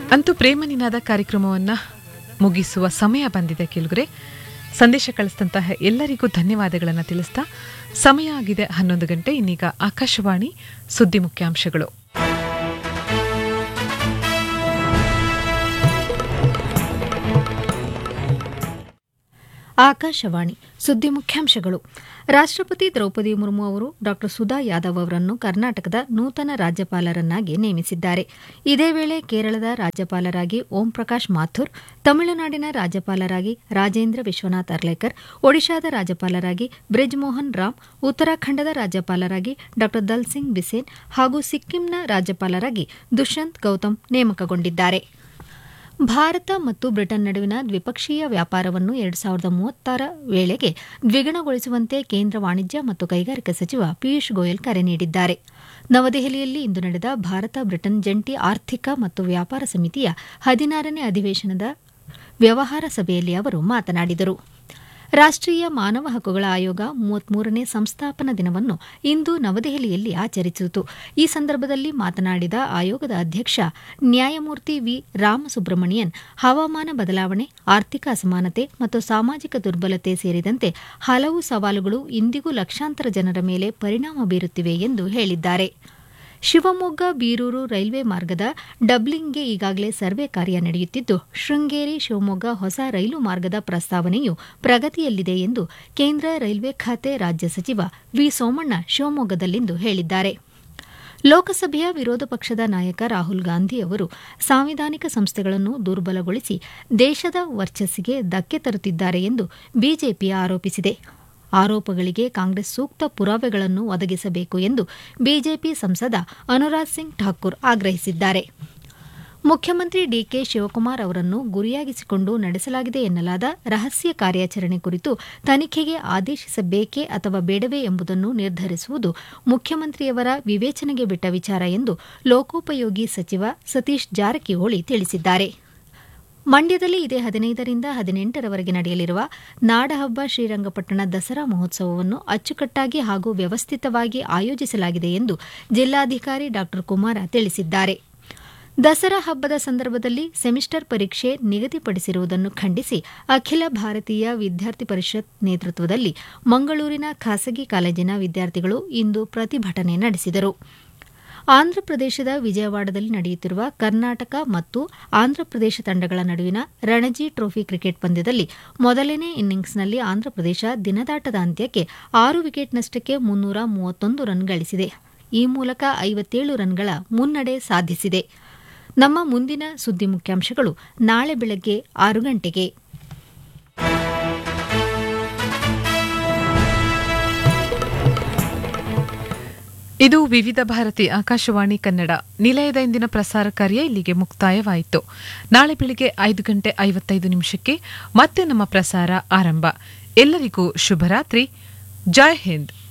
ಅಂತೂ ಪ್ರೇಮ ನಿನಾದ ಕಾರ್ಯಕ್ರಮವನ್ನ ಮುಗಿಸುವ ಸಮಯ ಬಂದಿದೆ ಕೆಲವರೆ ಸಂದೇಶ ಕಳಿಸಿದಂತಹ ಎಲ್ಲರಿಗೂ ಧನ್ಯವಾದಗಳನ್ನು ತಿಳಿಸ್ತಾ ಸಮಯ ಆಗಿದೆ ಹನ್ನೊಂದು ಗಂಟೆ ಇನ್ನೀಗ ಆಕಾಶವಾಣಿ ಸುದ್ದಿ ಮುಖ್ಯಾಂಶಗಳು ಆಕಾಶವಾಣಿ ಸುದ್ದಿ ಮುಖ್ಯಾಂಶಗಳು ರಾಷ್ಟ್ರಪತಿ ದ್ರೌಪದಿ ಮುರ್ಮು ಅವರು ಡಾ ಸುಧಾ ಯಾದವ್ ಅವರನ್ನು ಕರ್ನಾಟಕದ ನೂತನ ರಾಜ್ಯಪಾಲರನ್ನಾಗಿ ನೇಮಿಸಿದ್ದಾರೆ ಇದೇ ವೇಳೆ ಕೇರಳದ ರಾಜ್ಯಪಾಲರಾಗಿ ಓಂ ಪ್ರಕಾಶ್ ಮಾಥುರ್ ತಮಿಳುನಾಡಿನ ರಾಜ್ಯಪಾಲರಾಗಿ ರಾಜೇಂದ್ರ ವಿಶ್ವನಾಥ್ ಅರ್ಲೇಕರ್ ಒಡಿಶಾದ ರಾಜ್ಯಪಾಲರಾಗಿ ಬ್ರಿಜ್ ಮೋಹನ್ ರಾಮ್ ಉತ್ತರಾಖಂಡದ ರಾಜ್ಯಪಾಲರಾಗಿ ಡಾ ದಲ್ಸಿಂಗ್ ಬಿಸೇನ್ ಹಾಗೂ ಸಿಕ್ಕಿಂನ ರಾಜ್ಯಪಾಲರಾಗಿ ದುಷ್ಯಂತ್ ಗೌತಮ್ ನೇಮಕಗೊಂಡಿದ್ದಾರೆ ಭಾರತ ಮತ್ತು ಬ್ರಿಟನ್ ನಡುವಿನ ದ್ವಿಪಕ್ಷೀಯ ವ್ಯಾಪಾರವನ್ನು ಎರಡು ಸಾವಿರದ ಮೂವತ್ತರ ವೇಳೆಗೆ ದ್ವಿಗುಣಗೊಳಿಸುವಂತೆ ಕೇಂದ್ರ ವಾಣಿಜ್ಯ ಮತ್ತು ಕೈಗಾರಿಕಾ ಸಚಿವ ಪಿಯೂಷ್ ಗೋಯಲ್ ಕರೆ ನೀಡಿದ್ದಾರೆ ನವದೆಹಲಿಯಲ್ಲಿ ಇಂದು ನಡೆದ ಭಾರತ ಬ್ರಿಟನ್ ಜಂಟಿ ಆರ್ಥಿಕ ಮತ್ತು ವ್ಯಾಪಾರ ಸಮಿತಿಯ ಹದಿನಾರನೇ ಅಧಿವೇಶನದ ವ್ಯವಹಾರ ಸಭೆಯಲ್ಲಿ ಅವರು ಮಾತನಾಡಿದರು ರಾಷ್ಟ್ರೀಯ ಮಾನವ ಹಕ್ಕುಗಳ ಆಯೋಗ ಮೂವತ್ಮೂರನೇ ಸಂಸ್ಥಾಪನಾ ದಿನವನ್ನು ಇಂದು ನವದೆಹಲಿಯಲ್ಲಿ ಆಚರಿಸಿತು ಈ ಸಂದರ್ಭದಲ್ಲಿ ಮಾತನಾಡಿದ ಆಯೋಗದ ಅಧ್ಯಕ್ಷ ನ್ಯಾಯಮೂರ್ತಿ ವಿ ರಾಮಸುಬ್ರಮಣಿಯನ್ ಹವಾಮಾನ ಬದಲಾವಣೆ ಆರ್ಥಿಕ ಅಸಮಾನತೆ ಮತ್ತು ಸಾಮಾಜಿಕ ದುರ್ಬಲತೆ ಸೇರಿದಂತೆ ಹಲವು ಸವಾಲುಗಳು ಇಂದಿಗೂ ಲಕ್ಷಾಂತರ ಜನರ ಮೇಲೆ ಪರಿಣಾಮ ಬೀರುತ್ತಿವೆ ಎಂದು ಹೇಳಿದ್ದಾರೆ ಶಿವಮೊಗ್ಗ ಬೀರೂರು ರೈಲ್ವೆ ಮಾರ್ಗದ ಡಬ್ಲಿಂಗ್ಗೆ ಈಗಾಗಲೇ ಸರ್ವೆ ಕಾರ್ಯ ನಡೆಯುತ್ತಿದ್ದು ಶೃಂಗೇರಿ ಶಿವಮೊಗ್ಗ ಹೊಸ ರೈಲು ಮಾರ್ಗದ ಪ್ರಸ್ತಾವನೆಯು ಪ್ರಗತಿಯಲ್ಲಿದೆ ಎಂದು ಕೇಂದ್ರ ರೈಲ್ವೆ ಖಾತೆ ರಾಜ್ಯ ಸಚಿವ ವಿ ಸೋಮಣ್ಣ ಶಿವಮೊಗ್ಗದಲ್ಲಿಂದು ಹೇಳಿದ್ದಾರೆ ಲೋಕಸಭೆಯ ವಿರೋಧ ಪಕ್ಷದ ನಾಯಕ ರಾಹುಲ್ ಗಾಂಧಿ ಅವರು ಸಾಂವಿಧಾನಿಕ ಸಂಸ್ಥೆಗಳನ್ನು ದುರ್ಬಲಗೊಳಿಸಿ ದೇಶದ ವರ್ಚಸ್ಸಿಗೆ ಧಕ್ಕೆ ತರುತ್ತಿದ್ದಾರೆ ಎಂದು ಬಿಜೆಪಿ ಆರೋಪಿಸಿದೆ ಆರೋಪಗಳಿಗೆ ಕಾಂಗ್ರೆಸ್ ಸೂಕ್ತ ಪುರಾವೆಗಳನ್ನು ಒದಗಿಸಬೇಕು ಎಂದು ಬಿಜೆಪಿ ಸಂಸದ ಅನುರಾಗ್ ಸಿಂಗ್ ಠಾಕೂರ್ ಆಗ್ರಹಿಸಿದ್ದಾರೆ ಮುಖ್ಯಮಂತ್ರಿ ಡಿಕೆ ಶಿವಕುಮಾರ್ ಅವರನ್ನು ಗುರಿಯಾಗಿಸಿಕೊಂಡು ನಡೆಸಲಾಗಿದೆ ಎನ್ನಲಾದ ರಹಸ್ಯ ಕಾರ್ಯಾಚರಣೆ ಕುರಿತು ತನಿಖೆಗೆ ಆದೇಶಿಸಬೇಕೇ ಅಥವಾ ಬೇಡವೇ ಎಂಬುದನ್ನು ನಿರ್ಧರಿಸುವುದು ಮುಖ್ಯಮಂತ್ರಿಯವರ ವಿವೇಚನೆಗೆ ಬಿಟ್ಟ ವಿಚಾರ ಎಂದು ಲೋಕೋಪಯೋಗಿ ಸಚಿವ ಸತೀಶ್ ಜಾರಕಿಹೊಳಿ ತಿಳಿಸಿದ್ದಾರೆ ಮಂಡ್ಯದಲ್ಲಿ ಇದೇ ಹದಿನೈದರಿಂದ ಹದಿನೆಂಟರವರೆಗೆ ನಡೆಯಲಿರುವ ನಾಡಹಬ್ಬ ಶ್ರೀರಂಗಪಟ್ಟಣ ದಸರಾ ಮಹೋತ್ಸವವನ್ನು ಅಚ್ಚುಕಟ್ಟಾಗಿ ಹಾಗೂ ವ್ಯವಸ್ಥಿತವಾಗಿ ಆಯೋಜಿಸಲಾಗಿದೆ ಎಂದು ಜಿಲ್ಲಾಧಿಕಾರಿ ಡಾ ಕುಮಾರ ತಿಳಿಸಿದ್ದಾರೆ ದಸರಾ ಹಬ್ಬದ ಸಂದರ್ಭದಲ್ಲಿ ಸೆಮಿಸ್ಟರ್ ಪರೀಕ್ಷೆ ನಿಗದಿಪಡಿಸಿರುವುದನ್ನು ಖಂಡಿಸಿ ಅಖಿಲ ಭಾರತೀಯ ವಿದ್ಯಾರ್ಥಿ ಪರಿಷತ್ ನೇತೃತ್ವದಲ್ಲಿ ಮಂಗಳೂರಿನ ಖಾಸಗಿ ಕಾಲೇಜಿನ ವಿದ್ಯಾರ್ಥಿಗಳು ಇಂದು ಪ್ರತಿಭಟನೆ ನಡೆಸಿದರು ಆಂಧ್ರಪ್ರದೇಶದ ವಿಜಯವಾಡದಲ್ಲಿ ನಡೆಯುತ್ತಿರುವ ಕರ್ನಾಟಕ ಮತ್ತು ಆಂಧ್ರಪ್ರದೇಶ ತಂಡಗಳ ನಡುವಿನ ರಣಜಿ ಟ್ರೋಫಿ ಕ್ರಿಕೆಟ್ ಪಂದ್ಯದಲ್ಲಿ ಮೊದಲನೇ ಇನ್ನಿಂಗ್ಸ್ನಲ್ಲಿ ಆಂಧ್ರಪ್ರದೇಶ ದಿನದಾಟದ ಅಂತ್ಯಕ್ಕೆ ಆರು ವಿಕೆಟ್ನಷ್ಟಕ್ಕೆ ಮುನ್ನೂರ ಮೂವತ್ತೊಂದು ರನ್ ಗಳಿಸಿದೆ ಈ ಮೂಲಕ ಐವತ್ತೇಳು ರನ್ಗಳ ಮುನ್ನಡೆ ಸಾಧಿಸಿದೆ ನಮ್ಮ ಮುಂದಿನ ಸುದ್ದಿ ಮುಖ್ಯಾಂಶಗಳು ನಾಳೆ ಬೆಳಗ್ಗೆ ಆರು ಗಂಟೆಗೆ ಇದು ವಿವಿಧ ಭಾರತಿ ಆಕಾಶವಾಣಿ ಕನ್ನಡ ನಿಲಯದ ಇಂದಿನ ಪ್ರಸಾರ ಕಾರ್ಯ ಇಲ್ಲಿಗೆ ಮುಕ್ತಾಯವಾಯಿತು ನಾಳೆ ಬೆಳಿಗ್ಗೆ ಐದು ಗಂಟೆ ಐವತ್ತೈದು ನಿಮಿಷಕ್ಕೆ ಮತ್ತೆ ನಮ್ಮ ಪ್ರಸಾರ ಆರಂಭ ಎಲ್ಲರಿಗೂ ಶುಭರಾತ್ರಿ ಜೈ ಹಿಂದ್